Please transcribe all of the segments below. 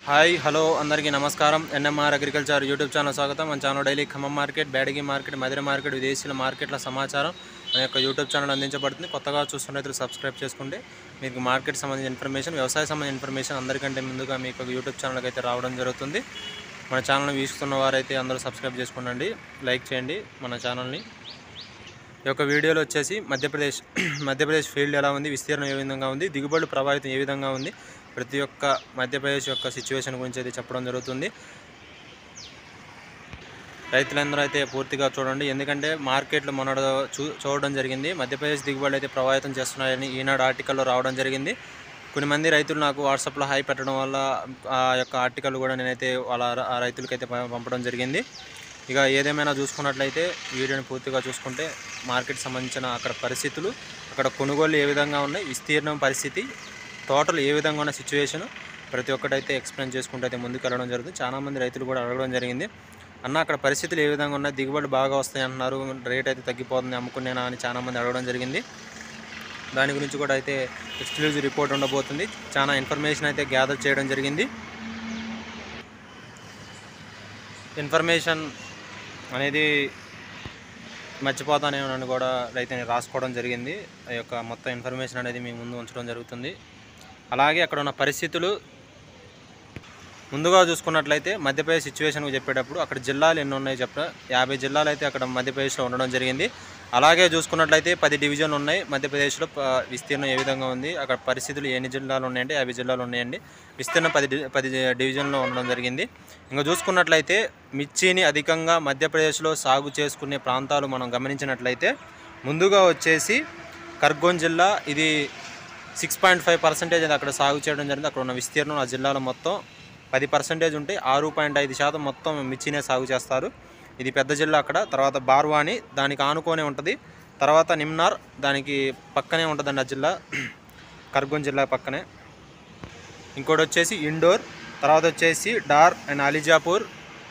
hi hello అందరికీ నమస్కారం NMR agriculture YouTube channel స్వాగతం మన channel daily Khammam market Byadgi market Madhura market విదేశీల మార్కెట్ల సమాచారం మన యొక్క యూట్యూబ్ ఛానల్ అందించబడుతుంది కొత్తగా చూస్తున్న రైతులు సబ్స్క్రైబ్ చేసుకోండి మీకు మార్కెట్ సంబంధించిన ఇన్ఫర్మేషన్ వ్యవసాయ సంబంధించిన ఇన్ఫర్మేషన్ అందరికంటే ముందుగా మీకు ఒక యూట్యూబ్ ఛానల్కి అయితే రావడం జరుగుతుంది మన ఛానల్ని వీక్షిస్తున్న వారైతే అందరూ సబ్స్క్రైబ్ చేసుకోండి లైక్ చేయండి మన ఛానల్ని ఈ యొక్క వీడియోలో వచ్చేసి మధ్యప్రదేశ్ మధ్యప్రదేశ్ ఫీల్డ్ ఎలా ఉంది విస్తీర్ణం ఏ విధంగా ఉంది దిగుబడులు ప్రభావితం ఏ విధంగా ఉంది ప్రతి ఒక్క మధ్యప్రదేశ్ యొక్క సిచ్యువేషన్ గురించి అయితే చెప్పడం జరుగుతుంది రైతులందరూ అయితే పూర్తిగా చూడండి ఎందుకంటే మార్కెట్లో మొన్న చూ చూడడం జరిగింది మధ్యప్రదేశ్ దిగుబడులు అయితే ప్రభావితం చేస్తున్నాయని ఈనాడు ఆర్టికల్లో రావడం జరిగింది కొన్ని మంది రైతులు నాకు వాట్సాప్లో హై పెట్టడం వల్ల ఆ యొక్క ఆర్టికల్ కూడా నేనైతే వాళ్ళ ఆ రైతులకైతే ప- పంపడం జరిగింది ఇక ఏదేమైనా చూసుకున్నట్లయితే వీడియోని పూర్తిగా చూసుకుంటే మార్కెట్ సంబంధించిన అక్కడ పరిస్థితులు అక్కడ కొనుగోలు ఏ విధంగా ఉన్నాయి విస్తీర్ణం పరిస్థితి టోటల్ ఏ విధంగా ఉన్న సిచ్యువేషన్ ప్రతి ఒక్కటైతే ఎక్స్ప్లెయిన్ చేసుకుంటూ అయితే ముందుకు వెళ్ళడం జరుగుతుంది చాలామంది రైతులు కూడా అడగడం జరిగింది అన్న అక్కడ పరిస్థితులు ఏ విధంగా ఉన్నాయి దిగుబడి బాగా వస్తాయి అంటున్నారు రేట్ అయితే తగ్గిపోతుంది అమ్ముకునేనా అని చాలామంది అడగడం జరిగింది దాని గురించి కూడా అయితే ఎక్స్క్లూజివ్ రిపోర్ట్ ఉండబోతుంది చాలా ఇన్ఫర్మేషన్ అయితే గ్యాదర్ చేయడం జరిగింది ఇన్ఫర్మేషన్ అనేది మర్చిపోతానేమోనని కూడా అయితే రాసుకోవడం జరిగింది ఆ యొక్క మొత్తం ఇన్ఫర్మేషన్ అనేది మీ ముందు ఉంచడం జరుగుతుంది అలాగే అక్కడ ఉన్న పరిస్థితులు ముందుగా చూసుకున్నట్లయితే మధ్యప్రదేశ్ సిచ్యువేషన్ చెప్పేటప్పుడు అక్కడ జిల్లాలు ఎన్ని ఉన్నాయి చెప్ప యాభై జిల్లాలు అయితే అక్కడ మధ్యప్రదేశ్లో ఉండడం జరిగింది అలాగే చూసుకున్నట్లయితే పది డివిజన్లు ఉన్నాయి మధ్యప్రదేశ్లో ప- విస్తీర్ణం ఏ విధంగా ఉంది అక్కడ పరిస్థితులు ఎన్ని జిల్లాలు ఉన్నాయంటే యాభై జిల్లాలు ఉన్నాయండి విస్తీర్ణం పది డి- పది డివిజన్లో ఉండడం జరిగింది ఇంకా చూసుకున్నట్లయితే మిర్చిని అధికంగా మధ్యప్రదేశ్లో సాగు చేసుకునే ప్రాంతాలు మనం గమనించినట్లయితే ముందుగా వచ్చేసి ఖర్గోన్ జిల్లా ఇది సిక్స్ పాయింట్ ఫైవ్ పర్సెంటేజ్ అది అక్కడ సాగు చేయడం జరిగింది అక్కడ ఉన్న విస్తీర్ణం ఆ జిల్లాలో మొత్తం పది పర్సెంటేజ్ ఉంటే ఆరు పాయింట్ ఐదు శాతం మొత్తం మిర్చినే సాగు చేస్తారు ఇది పెద్ద జిల్లా అక్కడ తర్వాత బార్వాని దానికి ఆనుకోనే ఉంటుంది తర్వాత నిమ్నార్ దానికి పక్కనే ఉంటుందండి ఆ జిల్లా ఖర్గోన్ జిల్లా పక్కనే ఇంకోటి వచ్చేసి ఇండోర్ తర్వాత వచ్చేసి Dhar and Alirajpur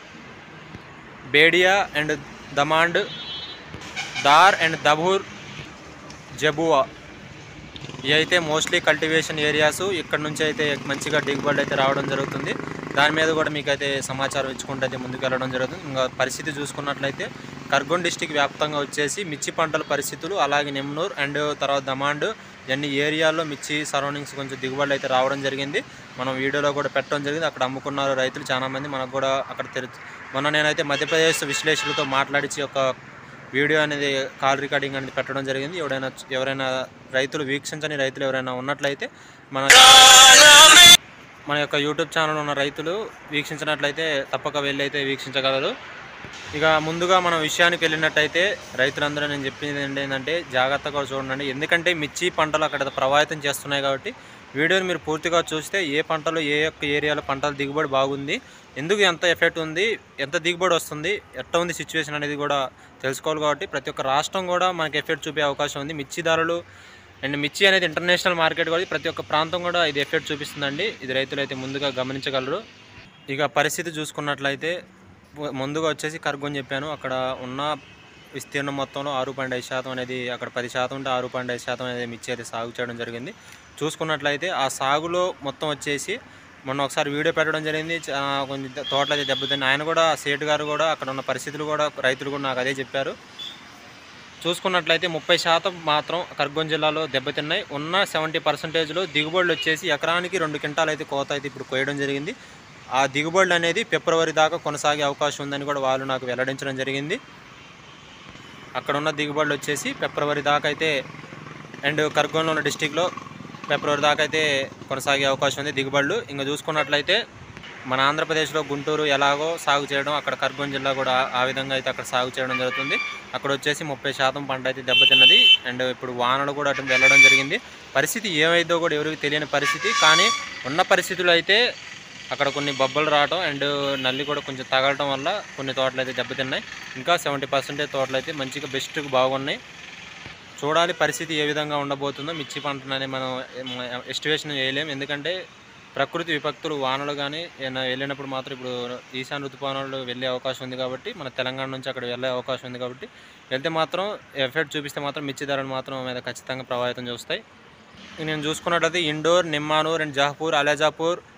Bedia and Dhamnod Dhar and దబూర్ జబువా ఇవి అయితే మోస్ట్లీ కల్టివేషన్ ఏరియాస్ ఇక్కడ నుంచి అయితే మంచిగా దిగుబడి అయితే రావడం జరుగుతుంది దాని మీద కూడా మీకు అయితే సమాచారం ఇచ్చుకుంటూ అయితే ముందుకు వెళ్ళడం జరుగుతుంది ఇంకా పరిస్థితి చూసుకున్నట్లయితే కర్గొన్ డిస్టిక్ వ్యాప్తంగా వచ్చేసి మిర్చి పంటల పరిస్థితులు అలాగే నెమ్నూర్ అండ్ తర్వాత దమాండ్ ఇవన్నీ ఏరియాల్లో మిర్చి సరౌండింగ్స్ కొంచెం దిగుబడులు అయితే రావడం జరిగింది మనం వీడియోలో కూడా పెట్టడం జరిగింది అక్కడ అమ్ముకున్నారు రైతులు చాలామంది మనకు కూడా అక్కడ తెలు మొన్న నేనైతే మధ్యప్రదేశ్ విశ్లేషకులతో మాట్లాడించి ఒక వీడియో అనేది కాల్ రికార్డింగ్ అనేది పెట్టడం జరిగింది ఎవరైనా ఎవరైనా రైతులు వీక్షించని రైతులు ఎవరైనా ఉన్నట్లయితే మన మన యొక్క యూట్యూబ్ ఛానల్ ఉన్న రైతులు వీక్షించినట్లయితే తప్పక వెళ్ళి అయితే వీక్షించగలరు ఇక ముందుగా మనం విషయానికి వెళ్ళినట్టయితే రైతులందరూ నేను చెప్పింది ఏంటంటే జాగ్రత్తగా చూడండి ఎందుకంటే మిర్చి పంటలు అక్కడ ప్రభావితం చేస్తున్నాయి కాబట్టి వీడియోని మీరు పూర్తిగా చూస్తే ఏ పంటలు ఏ యొక్క ఏరియాలో పంటల దిగుబడి బాగుంది ఎందుకు ఎంత ఎఫెక్ట్ ఉంది ఎంత దిగుబడి వస్తుంది ఎట్లా ఉంది సిచ్యువేషన్ అనేది కూడా తెలుసుకోవాలి కాబట్టి ప్రతి ఒక్క రాష్ట్రం కూడా మనకి ఎఫెక్ట్ చూపే అవకాశం ఉంది మిర్చి ధరలు అండ్ మిర్చి అనేది ఇంటర్నేషనల్ మార్కెట్ కూడా ప్రతి ఒక్క ప్రాంతం కూడా ఇది ఎఫెక్ట్ చూపిస్తుందండి ఇది రైతులు అయితే ముందుగా గమనించగలరు ఇక పరిస్థితి చూసుకున్నట్లయితే ము- ముందుగా వచ్చేసి కర్గొని చెప్పాను అక్కడ ఉన్న విస్తీర్ణం మొత్తంలో ఆరు పాయింట్ ఐదు శాతం అనేది అక్కడ పది శాతం ఉంటే ఆరు పాయింట్ ఐదు శాతం అనేది మిర్చి అయితే సాగు చేయడం జరిగింది చూసుకున్నట్లయితే ఆ సాగులో మొత్తం వచ్చేసి మొన్న ఒకసారి వీడియో పెట్టడం జరిగింది చా- కొంచెం ద- తోటలు అయితే దెబ్బతిన్నాయి ఆయన కూడా సేటు గారు కూడా అక్కడ ఉన్న పరిస్థితులు కూడా రైతులు కూడా నాకు అదే చెప్పారు చూసుకున్నట్లయితే ముప్పై శాతం మాత్రం ఖర్గోన్ జిల్లాలో దెబ్బతిన్నాయి ఉన్న సెవెంటీ పర్సెంటేజ్లో దిగుబడులు వచ్చేసి ఎకరానికి రెండు క్వింటాలు అయితే కోత అయితే ఇప్పుడు కోయడం జరిగింది ఆ దిగుబడులు అనేది ఫిబ్రవరి దాకా కొనసాగే అవకాశం ఉందని కూడా వాళ్ళు నాకు వెల్లడించడం జరిగింది అక్కడ ఉన్న దిగుబడులు వచ్చేసి ఫిబ్రవరి దాకా అయితే అండ్ ఖర్గోన్లో ఉన్న డిస్టిక్లో ఫిబ్రవరి దాకా అయితే కొనసాగే అవకాశం ఉంది దిగుబడులు ఇంకా చూసుకున్నట్లయితే మన ఆంధ్రప్రదేశ్లో గుంటూరు ఎలాగో సాగు చేయడం అక్కడ ఖర్గోన్ జిల్లా కూడా ఆ- ఆ విధంగా అయితే అక్కడ సాగు చేయడం జరుగుతుంది అక్కడ వచ్చేసి ముప్పై శాతం పంట అయితే దెబ్బతిన్నది అండ్ ఇప్పుడు వానలు కూడా అటు వెళ్ళడం జరిగింది పరిస్థితి ఏమైందో కూడా ఎవరికి తెలియని పరిస్థితి కానీ ఉన్న పరిస్థితులు అయితే అక్కడ కొన్ని బొబ్బలు రావడం అండ్ నల్లి కూడా కొంచెం తగలటం వల్ల కొన్ని తోటలు అయితే దెబ్బతిన్నాయి ఇంకా సెవెంటీ పర్సెంటేజ్ తోటలు అయితే మంచిగా బెస్ట్గా బాగున్నాయి చూడాలి పరిస్థితి ఏ విధంగా ఉండబోతుందో మిర్చి పంటనని మనం ఎస్టిమేషన్ చేయలేం ఎందుకంటే ప్రకృతి విపత్తులు వానలు కానీ ఏమైనా వెళ్ళినప్పుడు మాత్రం ఇప్పుడు ఈశాన్య ఋతుపవనాలు వెళ్ళే అవకాశం ఉంది కాబట్టి మన తెలంగాణ నుంచి అక్కడ వెళ్ళే అవకాశం ఉంది కాబట్టి వెళ్తే మాత్రం ఎఫెక్ట్ చూపిస్తే మాత్రం మిర్చి ధరలు మాత్రం మీద ఖచ్చితంగా ప్రభావితం చూస్తాయి ఇక నేను చూసుకున్నట్లయితే ఇండోర్ నిమ్మానూర్ అండ్ జహపూర్ అలేజాపూర్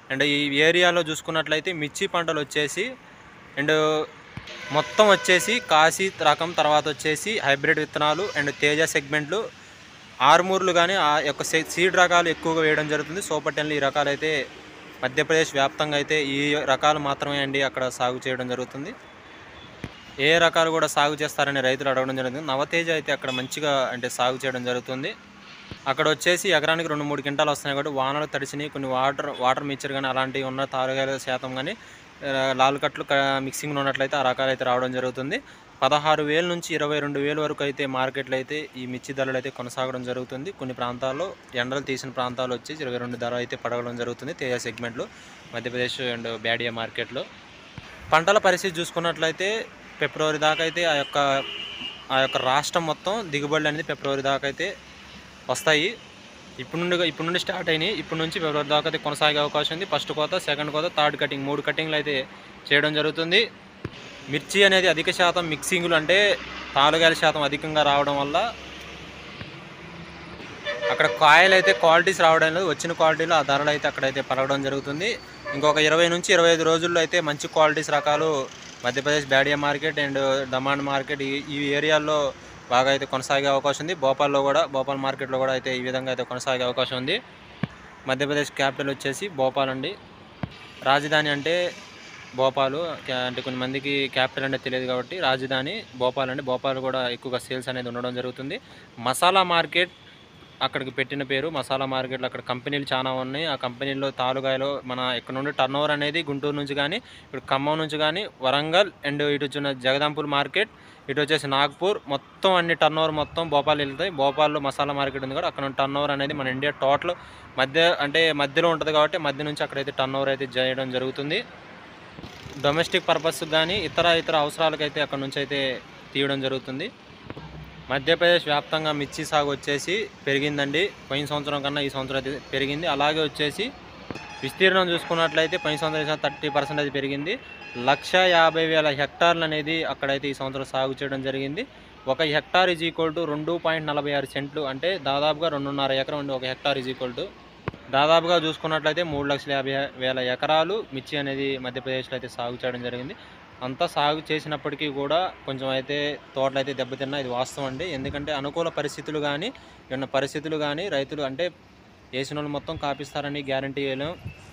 అండ్ ఈ ఏరియాలో చూసుకున్నట్లయితే మిర్చి పంటలు వచ్చేసి అండ్ మొత్తం వచ్చేసి కాశీ రకం తర్వాత వచ్చేసి హైబ్రిడ్ విత్తనాలు అండ్ తేజ సెగ్మెంట్లు ఆరుమూర్లు కానీ ఆ యొక్క సీ- సీడ్ రకాలు ఎక్కువగా వేయడం జరుగుతుంది సూపర్ టెన్లు ఈ రకాలు అయితే మధ్యప్రదేశ్ వ్యాప్తంగా అయితే ఈ రకాలు మాత్రమే అండి అక్కడ సాగు చేయడం జరుగుతుంది ఏ రకాలు కూడా సాగు చేస్తారని రైతులు అడగడం జరుగుతుంది నవతేజ అయితే అక్కడ మంచిగా అంటే సాగు చేయడం జరుగుతుంది అక్కడ వచ్చేసి ఎకరానికి రెండు మూడు క్వింటాలు వస్తున్నాయి కాబట్టి వానలు తడిసినాయి కొన్ని వాటర్ వాటర్ మిక్చర్ కానీ అలాంటివి ఉన్న తారగాల శాతం కానీ ఆ, లాల్ కట్లు క- మిక్సింగ్ ఉన్నట్లయితే ఆ రకాలు అయితే రావడం జరుగుతుంది పదహారు వేల నుంచి ఇరవై రెండు వేల వరకు అయితే మార్కెట్లో అయితే ఈ మిర్చి ధరలు అయితే కొనసాగడం జరుగుతుంది కొన్ని ప్రాంతాల్లో ఎండలు తీసిన ప్రాంతాలు వచ్చి ఇరవై రెండు ధర అయితే పడగడం జరుగుతుంది తేజ సెగ్మెంట్లో మధ్యప్రదేశ్ అండ్ బ్యాడియా మార్కెట్లో పంటల పరిస్థితి చూసుకున్నట్లయితే ఫిబ్రవరి దాకా అయితే ఆ యొక్క ఆ యొక్క రాష్ట్రం మొత్తం దిగుబడులు అనేది ఫిబ్రవరి దాకా అయితే వస్తాయి ఇప్పుడు నుండి ఇప్పుడు నుండి స్టార్ట్ అయినాయి ఇప్పుడు నుంచి ఫిబ్రవరి దాకా అయితే కొనసాగే అవకాశం ఉంది ఫస్ట్ కోత సెకండ్ కోత థర్డ్ కటింగ్ మూడు కటింగ్లు అయితే చేయడం జరుగుతుంది మిర్చి అనేది అధిక శాతం మిక్సింగ్లు అంటే తాలుగాయల శాతం అధికంగా రావడం వల్ల అక్కడ కాయలు అయితే క్వాలిటీస్ రావడం లేదు వచ్చిన క్వాలిటీలో ఆ ధరలు అయితే అక్కడైతే పలకడం జరుగుతుంది ఇంకొక ఇరవై నుంచి ఇరవై ఐదు రోజుల్లో అయితే మంచి క్వాలిటీస్ రకాలు Madhya Pradesh Bedia market and Dhamnod market ఈ ఈ ఏరియాల్లో బాగా అయితే కొనసాగే అవకాశం ఉంది భోపాల్లో కూడా భోపాల్ మార్కెట్లో కూడా అయితే ఈ విధంగా అయితే కొనసాగే అవకాశం ఉంది మధ్యప్రదేశ్ క్యాపిటల్ వచ్చేసి భోపాల్ అండి రాజధాని అంటే భోపాలు క్యా- అంటే కొన్ని మందికి క్యాపిటల్ అంటే తెలియదు కాబట్టి రాజధాని భోపాల్ అండి భోపాల్ కూడా ఎక్కువగా సేల్స్ అనేది ఉండడం జరుగుతుంది మసాలా మార్కెట్ అక్కడికి పెట్టిన పేరు మసాలా మార్కెట్లో అక్కడ కంపెనీలు చాలా ఉన్నాయి ఆ కంపెనీల్లో తాలుగాయలో మన ఇక్కడ నుండి టర్న్ ఓవర్ అనేది గుంటూరు నుంచి కానీ ఇప్పుడు ఖమ్మం నుంచి కానీ వరంగల్ అండ్ ఇటు వచ్చిన జగదాంపూర్ మార్కెట్ ఇటు వచ్చేసి నాగ్పూర్ మొత్తం అన్ని టర్న్ ఓవర్ మొత్తం భోపాల్ వెళ్తాయి భోపాల్లో మసాలా మార్కెట్ ఉంది కూడా అక్కడ టర్న్ ఓవర్ అనేది మన ఇండియా టోటల్ మధ్య అంటే మధ్యలో ఉంటుంది కాబట్టి మధ్య నుంచి అక్కడైతే టర్న్ ఓవర్ అయితే చేయడం జరుగుతుంది డొమెస్టిక్ పర్పస్ కానీ ఇతర ఇతర అవసరాలకైతే అక్కడ నుంచి అయితే తీయడం జరుగుతుంది మధ్యప్రదేశ్ వ్యాప్తంగా మిర్చి సాగు వచ్చేసి పెరిగిందండి పోయిన సంవత్సరం కన్నా ఈ సంవత్సరం అయితే పెరిగింది అలాగే వచ్చేసి విస్తీర్ణం చూసుకున్నట్లయితే పోయిన సంవత్సరం థర్టీ పర్సెంటేజ్ పెరిగింది లక్ష యాభై వేల హెక్టార్లు అనేది అక్కడైతే ఈ సంవత్సరం సాగు చేయడం జరిగింది ఒక హెక్టార్ ఈజ్ ఈక్వల్ టు రెండు పాయింట్ నలభై ఆరు సెంట్లు అంటే దాదాపుగా రెండున్నర ఎకరం అండి ఒక హెక్టార్ ఈజ్ ఈక్వల్ టు దాదాపుగా చూసుకున్నట్లయితే మూడు లక్షల యాభై వేల ఎకరాలు మిర్చి అనేది మధ్యప్రదేశ్లో అయితే సాగు చేయడం జరిగింది అంతా సాగు చేసినప్పటికీ కూడా కొంచెం అయితే తోటలు అయితే దెబ్బతిన్నా ఇది వాస్తవం అండి ఎందుకంటే అనుకూల పరిస్థితులు కానీ ఏమన్నా పరిస్థితులు కానీ రైతులు అంటే వేసిన వాళ్ళు మొత్తం కాపిస్తారని గ్యారంటీ వేయలేం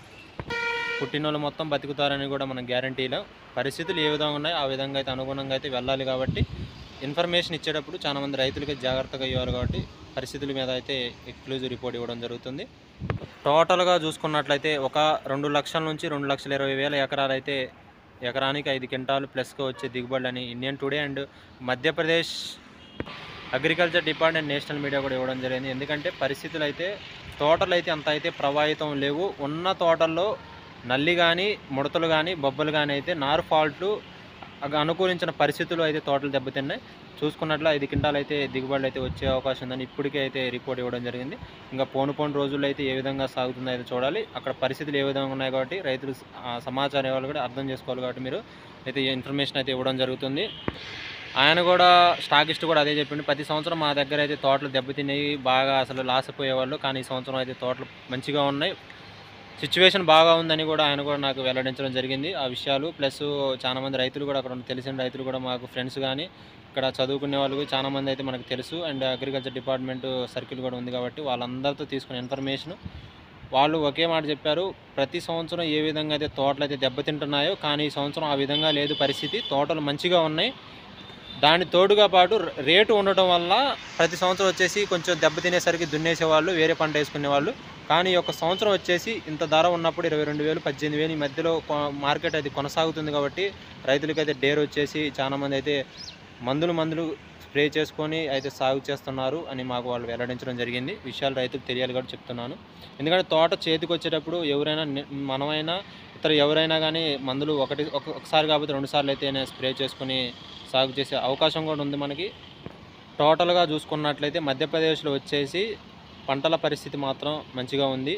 పుట్టిన వాళ్ళు మొత్తం బతుకుతారని కూడా మనం గ్యారంటీ లేం పరిస్థితులు ఏ విధంగా ఉన్నాయో ఆ విధంగా అయితే అనుగుణంగా అయితే వెళ్ళాలి కాబట్టి ఇన్ఫర్మేషన్ ఇచ్చేటప్పుడు చాలా మంది రైతులకి జాగ్రత్తగా ఇవ్వాలి కాబట్టి పరిస్థితుల మీద అయితే ఎక్స్క్లూజివ్ రిపోర్ట్ ఇవ్వడం జరుగుతుంది టోటల్గా చూసుకున్నట్లయితే ఒక రెండు లక్షల నుంచి రెండు లక్షల ఇరవై వేల ఎకరాలు అయితే ఎకరానికి ఐదు క్వింటాలు ప్లస్గా వచ్చే దిగుబడులు అని Indian today and Madhya Pradesh agriculture department national media కూడా ఇవ్వడం జరిగింది ఎందుకంటే పరిస్థితులు అయితే తోటలు అయితే అంత అయితే ప్రభావితం లేవు ఉన్న తోటల్లో నల్లి కానీ ముడతలు కానీ బొబ్బలు కానీ అయితే నారు ఫాల్ట్లు అగ- అనుకూలించిన పరిస్థితులు అయితే తోటలు దెబ్బతిన్నాయి చూసుకున్నట్లు ఐదు క్వింటాలు అయితే దిగుబడులు అయితే వచ్చే అవకాశం ఉందని ఇప్పటికే అయితే రిపోర్ట్ ఇవ్వడం జరిగింది ఇంకా పోను పోను రోజుల్లో అయితే ఏ విధంగా సాగుతుందో అయితే చూడాలి అక్కడ పరిస్థితులు ఏ విధంగా ఉన్నాయి కాబట్టి రైతులు స- ఆ సమాచారం ఇవ్వాలి కూడా అర్థం చేసుకోవాలి కాబట్టి మీరు అయితే ఈ ఇన్ఫర్మేషన్ అయితే ఇవ్వడం జరుగుతుంది ఆయన కూడా స్టాకిస్ట్ కూడా అదే చెప్పిండు ప్రతి సంవత్సరం మా దగ్గర అయితే తోటలు దెబ్బతిన్నాయి బాగా అసలు లాస్ పోయేవాళ్ళు కానీ ఈ సంవత్సరం అయితే తోటలు మంచిగా ఉన్నాయి సిచ్యువేషన్ బాగా ఉందని కూడా ఆయన కూడా నాకు వెల్లడించడం జరిగింది ఆ విషయాలు ప్లస్ చాలా మంది రైతులు కూడా అక్కడ ఉన్న తెలిసిన రైతులు కూడా మాకు ఫ్రెండ్స్ కానీ ఇక్కడ చదువుకునే వాళ్ళు చాలా మంది అయితే మనకు తెలుసు అండ్ అగ్రికల్చర్ డిపార్ట్మెంట్ సర్కిల్ కూడా ఉంది కాబట్టి వాళ్ళందరితో తీసుకున్న ఇన్ఫర్మేషన్ వాళ్ళు ఒకే మాట చెప్పారు ప్రతి సంవత్సరం ఏ విధంగా అయితే తోటలు అయితే దెబ్బతింటున్నాయో కానీ ఈ సంవత్సరం ఆ విధంగా లేదు పరిస్థితి తోటలు మంచిగా ఉన్నాయి దాని తోడుగా పాటు ర- రేటు ఉండటం వల్ల ప్రతి సంవత్సరం వచ్చేసి కొంచెం దెబ్బతినేసరికి దున్నేసే వాళ్ళు వేరే పంట వేసుకునే వాళ్ళు కానీ ఈ యొక్క సంవత్సరం వచ్చేసి ఇంత ధర ఉన్నప్పుడు ఇరవై రెండు వేలు పద్దెనిమిది వేలు ఈ మధ్యలో కొ- మార్కెట్ అది కొనసాగుతుంది కాబట్టి రైతులకైతే డేర్ వచ్చేసి చాలా మంది అయితే మందులు మందులు స్ప్రే చేసుకొని అయితే సాగు చేస్తున్నారు అని మాకు వాళ్ళు వెల్లడించడం జరిగింది విషయాలు రైతులకు తెలియాలి కాబట్టి చెప్తున్నాను ఎందుకంటే తోట చేతికి వచ్చేటప్పుడు ఎవరైనా ని- మనమైనా ఇతర ఎవరైనా కానీ మందులు ఒకటి ఒక- ఒకసారి కాకపోతే రెండు సార్లు అయితే స్ప్రే చేసుకొని సాగు చేసే అవకాశం కూడా ఉంది మనకి టోటల్గా చూసుకున్నట్లయితే మధ్యప్రదేశ్లో వచ్చేసి పంటల పరిస్థితి మాత్రం మంచిగా ఉంది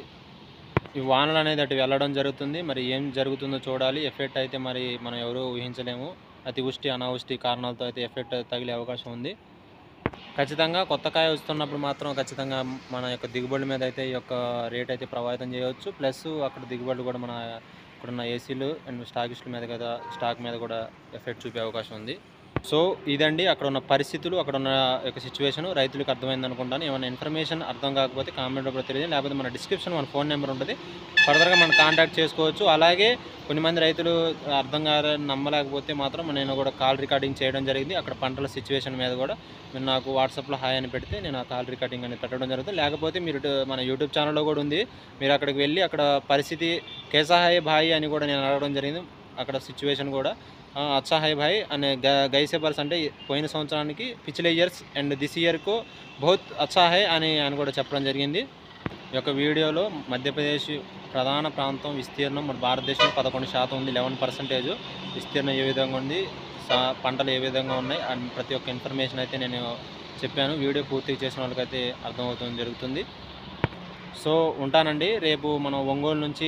ఈ వానలు అనేది అటు వెళ్ళడం జరుగుతుంది మరి ఏం జరుగుతుందో చూడాలి ఎఫెక్ట్ అయితే మరి మనం ఎవరూ ఊహించలేము అతివృష్టి అనావృష్టి కారణాలతో అయితే ఎఫెక్ట్ తగిలే అవకాశం ఉంది ఖచ్చితంగా కొత్త కాయ వస్తున్నప్పుడు మాత్రం ఖచ్చితంగా మన యొక్క దిగుబడి మీద అయితే ఈ యొక్క రేట్ అయితే ప్రభావితం చేయవచ్చు ప్లస్ అక్కడ దిగుబడి కూడా మన ఇక్కడున్న ఏసీలు అండ్ స్టాకిస్టుల మీద కదా స్టాక్ మీద కూడా ఎఫెక్ట్ చూపే అవకాశం ఉంది సో ఇదండి అక్కడ ఉన్న పరిస్థితులు అక్కడ ఉన్న యొక్క సిచ్యువేషన్ రైతులకు అర్థమైంది అనుకుంటాను ఏమైనా ఇన్ఫర్మేషన్ అర్థం కాకపోతే కామెంట్ రూపంలో తెలియదు లేకపోతే మన డిస్క్రిప్షన్ మన ఫోన్ నెంబర్ ఉంటుంది ఫర్దర్గా మనం కాంటాక్ట్ చేసుకోవచ్చు అలాగే కొన్ని మంది రైతులు అర్థం కాదని నమ్మలేకపోతే మాత్రం నేను కూడా కాల్ రికార్డింగ్ చేయడం జరిగింది అక్కడ పంటల సిచ్యువేషన్ మీద కూడా మీరు నాకు వాట్సాప్లో హాయ్ అని పెడితే నేను ఆ కాల్ రికార్డింగ్ అనేది పెట్టడం జరుగుతుంది లేకపోతే మీరు ఇటు మన యూట్యూబ్ ఛానల్లో కూడా ఉంది మీరు అక్కడికి వెళ్ళి అక్కడ పరిస్థితి కేసా హాయ్ భాయ్ అని కూడా నేను అడగడం జరిగింది అక్కడ సిచ్యువేషన్ కూడా ఆ, అచ్చా హై భాయ్ అనే గ గైసే పర్స్ అంటే పోయిన సంవత్సరానికి పిछले ఇయర్స్ అండ్ దిస్ ఇయర్కు బహుత్ అచ్చా హై అని అని కూడా చెప్పడం జరిగింది ఈ యొక్క వీడియోలో మధ్యప్రదేశ్ ప్రధాన ప్రాంతం విస్తీర్ణం మన భారతదేశం పదకొండు శాతం ఉంది లెవెన్ పర్సెంటేజ్ విస్తీర్ణం ఏ విధంగా ఉంది సా- పంటలు ఏ విధంగా ఉన్నాయి అండ్ ప్రతి ఒక్క ఇన్ఫర్మేషన్ అయితే నేను చెప్పాను వీడియో పూర్తి చేసిన వాళ్ళకైతే అర్థమవుతుంది జరుగుతుంది సో ఉంటానండి రేపు మనం ఒంగోలు నుంచి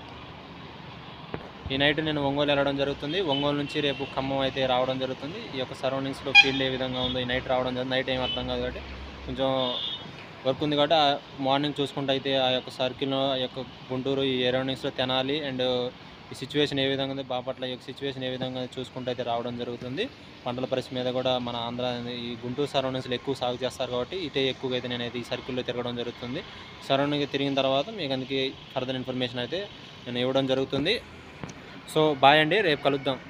ఈ నైట్ నేను ఒంగోలు వెళ్ళడం జరుగుతుంది ఒంగోలు నుంచి రేపు ఖమ్మం అయితే రావడం జరుగుతుంది ఈ యొక్క సరౌండింగ్స్లో ఫీల్డ్ ఏ విధంగా ఉందో ఈ నైట్ రావడం జరుగుతుంది నైట్ ఏం అర్థం కాదు కాబట్టి కొంచెం వర్క్ ఉంది కాబట్టి మార్నింగ్ చూసుకుంటే అయితే ఆ యొక్క సర్కిల్ ఆ యొక్క గుంటూరు ఈ సరౌండింగ్స్లో తెనాలి అండ్ ఈ సిచ్యువేషన్ ఏ విధంగా ఉంది బాపట్ల ఈ యొక్క సిచ్యువేషన్ ఏ విధంగా ఉంది చూసుకుంటే అయితే రావడం జరుగుతుంది పంటల పరిస్థితి మీద కూడా మన ఆంధ్ర ఈ గుంటూరు సరౌండింగ్స్లో ఎక్కువ సాగు చేస్తారు కాబట్టి ఇటే ఎక్కువగా అయితే నేనైతే ఈ సర్కిల్లో తిరగడం జరుగుతుంది సరౌండింగ్ తిరిగిన తర్వాత మీకు అందుకే ఫర్దర్ ఇన్ఫర్మేషన్ అయితే నేను ఇవ్వడం జరుగుతుంది సో బాయ్ అండి రేపు కలుద్దాం